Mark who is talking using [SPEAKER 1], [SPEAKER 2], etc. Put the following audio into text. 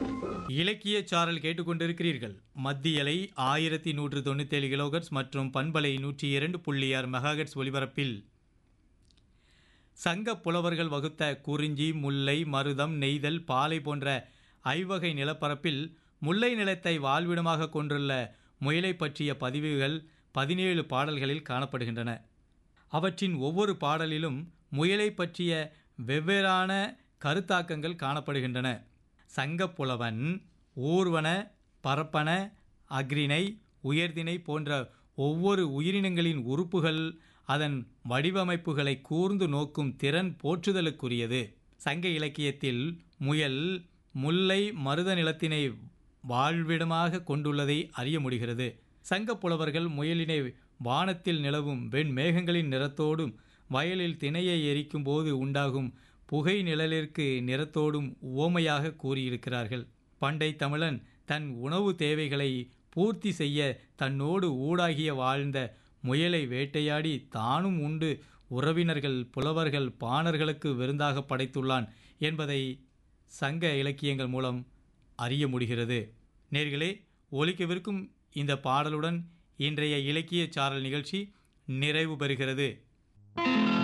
[SPEAKER 1] இலக்கிய சாரல் கேட்டுக்கொண்டிருக்கிறீர்கள் மத்தியலை ஆயிரத்தி நூற்று தொண்ணூத்தேழு கிலோகர்ட்ஸ் மற்றும் பண்பலை நூற்றி இரண்டு புள்ளி ஆறு மெகாகட்ஸ் ஒலிபரப்பில் சங்க புலவர்கள் வகுத்த குறிஞ்சி முல்லை மருதம் நெய்தல் பாலை போன்ற ஐவகை நிலப்பரப்பில் முல்லை நிலத்தை வாழ்விடமாக கொண்டுள்ள முயலை பற்றிய பதிவுகள் பதினேழு பாடல்களில் காணப்படுகின்றன அவற்றின் ஒவ்வொரு பாடலிலும் முயலை பற்றிய வெவ்வேறான கருத்தாக்கங்கள் காணப்படுகின்றன சங்கப்புலவன் ஊர்வன பரப்பன அக்ரிணை உயர்திணை போன்ற ஒவ்வொரு உயிரினங்களின் உறுப்புகள் அதன் வடிவமைப்புகளை கூர்ந்து நோக்கும் திறன் போற்றுதலுக்குரியது சங்க இலக்கியத்தில் முயல் முல்லை மருத நிலத்தினை வாழ்விடமாக கொண்டுள்ளதை அறிய முடிகிறது சங்க புலவர்கள் முயலினை வானத்தில் நிலவும் வெண்மேகங்களின் நிறத்தோடும் வயலில் திணையை எரிக்கும் போது உண்டாகும் புகை நிழலிற்கு நிறத்தோடும் உவமையாக கூறியிருக்கிறார்கள் பண்டை தமிழன் தன் உணவு தேவைகளை பூர்த்தி செய்ய தன்னோடு ஊடாகிய வாழ்ந்த முயலை வேட்டையாடி தானும் உண்டு உறவினர்கள் புலவர்கள் பாணர்களுக்கு விருந்தாக படைத்துள்ளான் என்பதை சங்க இலக்கியங்கள் மூலம் அறிய முடிகிறது நேர்களே ஒலிக்கவிருக்கும் இந்த பாடலுடன் இன்றைய இலக்கிய சாரல் நிகழ்ச்சி நிறைவு பெறுகிறது